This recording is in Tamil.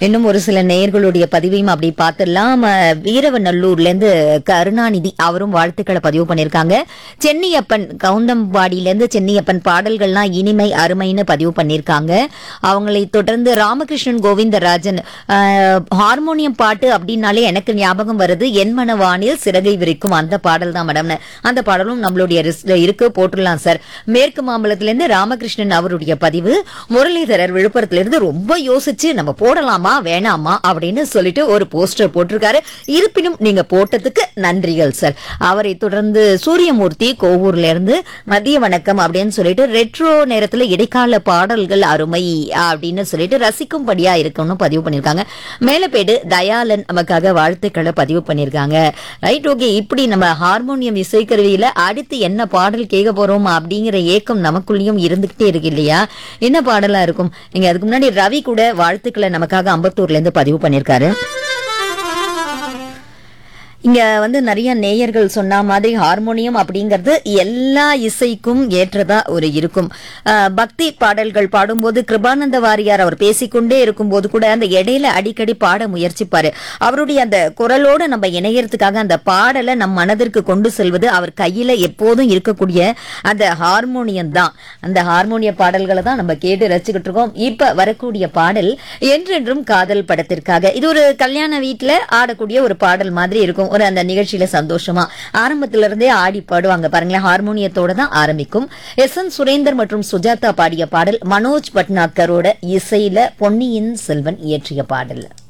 இன்னும் ஒரு சில நேயர்களுடைய பதிவையும் அப்படி பார்த்துடலாம் அஹ், வீரவநல்லூர்ல இருந்து கருணாநிதி அவரும் வாழ்த்துக்களை பதிவு பண்ணியிருக்காங்க சென்னியப்பன் கவுந்தம்பாடியில இருந்து சென்னியப்பன் பாடல்கள்லாம் இனிமை அருமைன்னு பதிவு பண்ணியிருக்காங்க அவங்களை தொடர்ந்து ராமகிருஷ்ணன் கோவிந்தராஜன் அஹ், ஹார்மோனியம் பாட்டு அப்படின்னாலே எனக்கு ஞாபகம் வருது என் மனவானில் சிறகை விரிக்கும் அந்த பாடல் தான் மேடம் அந்த பாடலும் நம்மளுடைய லிஸ்ட்ல இருக்கு போட்டுடலாம் சார் மேற்கு மாம்பலத்திலிருந்து ராமகிருஷ்ணன் அவருடைய பதிவு முரளிதரர் விழுப்புரத்திலிருந்து ரொம்ப யோசிச்சு நம்ம போடலாமா வேணாமா அப்படின்னு சொல்லிட்டு ஒரு போஸ்டர் போட்டிருக்காரு இருப்பினும் நீங்க போட்டதுக்கு நன்றிகள் சார் அவரை தொடர்ந்து சூரியமூர்த்தி கோவூர்ல இருந்து மதிய வணக்கம் அப்படின்னு சொல்லிட்டு ரெட்ரோ நேரத்துல இடைக்கால பாடல்கள் அருமை அப்படின்னு சொல்லிட்டு ரசிக்கும்படியா இருக்கும்னு பதிவு பண்ணிருக்காங்க மேலப்பேடு தயாளன் நமக்காக வாழ்த்துக்களை பதிவு பண்ணிருக்காங்க ரைட் ஓகே இப்படி நம்ம ஹார்மோனியம் இசைக்கருவியில அடுத்து என்ன பாடல் கேட்க போறோம் அப்படிங்கிற ஏக்கம் நமக்குள்ளேயும் இருந்துகிட்டே இருக்கு இல்லையா என்ன பாடலா இருக்கும் நீங்க அதுக்கு முன்னாடி ரவி கூட வாழ்த்துக்களை நமக்காக அம்பத்தூர்ல இருந்து பதிவு பண்ணிருக்காரு இங்க வந்து நிறைய நேயர்கள் சொன்ன மாதிரி ஹார்மோனியம் அப்படிங்கிறது எல்லா இசைக்கும் ஏற்றதா ஒரு இருக்கும் அஹ், பக்தி பாடல்கள் பாடும்போது கிருபானந்த வாரியார் அவர் பேசிக்கொண்டே இருக்கும்போது கூட அந்த இடையில அடிக்கடி பாட முயற்சிப்பாரு அவருடைய அந்த குரலோட நம்ம இணையறதுக்காக அந்த பாடலை நம் மனதிற்கு கொண்டு செல்வது அவர் கையில எப்போதும் இருக்கக்கூடிய அந்த ஹார்மோனியம் தான் அந்த ஹார்மோனிய பாடல்களை தான் நம்ம கேட்டு ரசிச்சுக்கிட்டு இருக்கோம் இப்ப வரக்கூடிய பாடல் என்றென்றும் காதல் படத்திற்காக இது ஒரு கல்யாண வீட்டுல ஆடக்கூடிய ஒரு பாடல் மாதிரி இருக்கும் ஒரு அந்த நிகழ்ச்சியில சந்தோஷமா ஆரம்பத்துல இருந்தே ஆடி பாடுவாங்க பாருங்களேன் ஹார்மோனியத்தோட தான் ஆரம்பிக்கும் எஸ் என் சுரேந்தர் மற்றும் சுஜாதா பாடிய பாடல் மனோஜ் பட்னாக்கரோட இசையில பொன்னியின் செல்வன் இயற்றிய பாடல்